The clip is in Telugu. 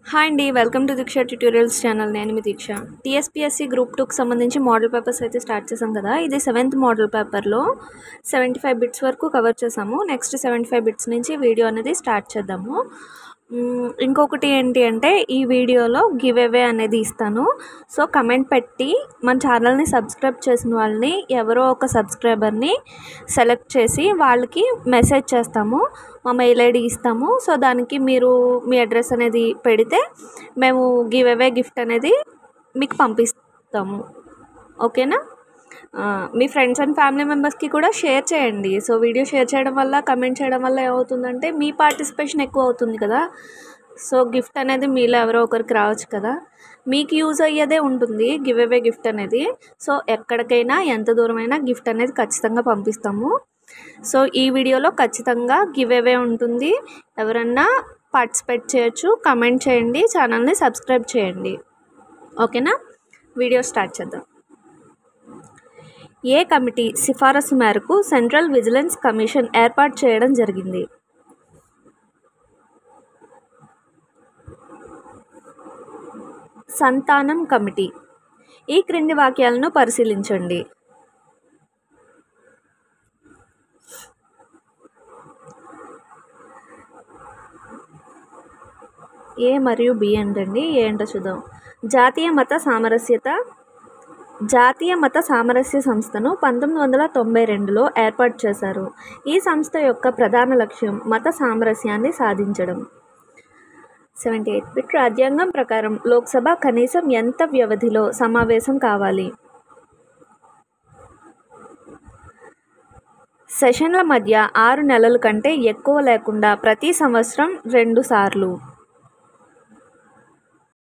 హాయ్ అండి welcome to Deeksha tutorials channel నేను మీ దీక్ష టీఎస్పీఎస్సీ గ్రూప్ టూకి సంబంధించి మోడల్ పేపర్స్ అయితే స్టార్ట్ చేసాం కదా ఇది సెవెంత్ మోడల్ పేపర్లో సెవెంటీ ఫైవ్ బిట్స్ వరకు కవర్ చేసాము నెక్స్ట్ సెవెంటీ ఫైవ్ బిట్స్ నుంచి వీడియో అనేది స్టార్ట్ చేద్దాము మ్మ్, ఇంకొకటి ఏంటి అంటే ఈ వీడియోలో గివ్ అవే అనేది ఇస్తాను సో కమెంట్ పెట్టి మన ఛానల్ని సబ్స్క్రైబ్ చేసిన వాళ్ళని ఎవరో ఒక సబ్స్క్రైబర్ని సెలెక్ట్ చేసి వాళ్ళకి మెసేజ్ చేస్తాము మా మెయిల్ ఐడి ఇస్తాము సో దానికి మీరు మీ అడ్రస్ అనేది పెడితే మేము గివ్ అవే గిఫ్ట్ అనేది మీకు పంపిస్తాము ఓకేనా ఆ, మీ ఫ్రెండ్స్ అండ్ ఫ్యామిలీ మెంబర్స్కి కూడా షేర్ చేయండి సో వీడియో షేర్ చేయడం వల్ల కమెంట్ చేయడం వల్ల ఏమవుతుందంటే మీ పార్టిసిపేషన్ ఎక్కువ అవుతుంది కదా సో గిఫ్ట్ అనేది మీలో ఎవరో ఒకరికి రావచ్చు కదా మీకు యూజ్ అయ్యేదే ఉంటుంది గివ్ అవే గిఫ్ట్ అనేది సో ఎక్కడికైనా ఎంత దూరమైనా గిఫ్ట్ అనేది ఖచ్చితంగా పంపిస్తాము సో ఈ వీడియోలో ఖచ్చితంగా గివ్ అవే ఉంటుంది ఎవరన్నా పార్టిసిపేట్ చేయొచ్చు కమెంట్ చేయండి ఛానల్ని సబ్స్క్రైబ్ చేయండి ఓకేనా వీడియో స్టార్ట్ చేద్దాం ఏ కమిటీ సిఫారసు మేరకు సెంట్రల్ విజిలెన్స్ కమిషన్ ఏర్పాటు చేయడం జరిగింది సంతానం కమిటీ ఈ క్రింది వాక్యాలను పరిశీలించండి ఏ మరియు బి ఏంటండి ఏ ఏంటో చూద్దాం జాతీయ మత సామరస్యత జాతీయ మత సామరస్య సంస్థను పంతొమ్మిది వందల తొంభై రెండులో ఏర్పాటు చేశారు ఈ సంస్థ యొక్క ప్రధాన లక్ష్యం మత సామరస్యాన్ని సాధించడం సెవెంటీ ఎయిత్ బిట్ రాజ్యాంగం ప్రకారం లోక్సభ కనీసం ఎంత వ్యవధిలో సమావేశం కావాలి సెషన్ల మధ్య ఆరు నెలల కంటే ఎక్కువ లేకుండా ప్రతి సంవత్సరం రెండు సార్లు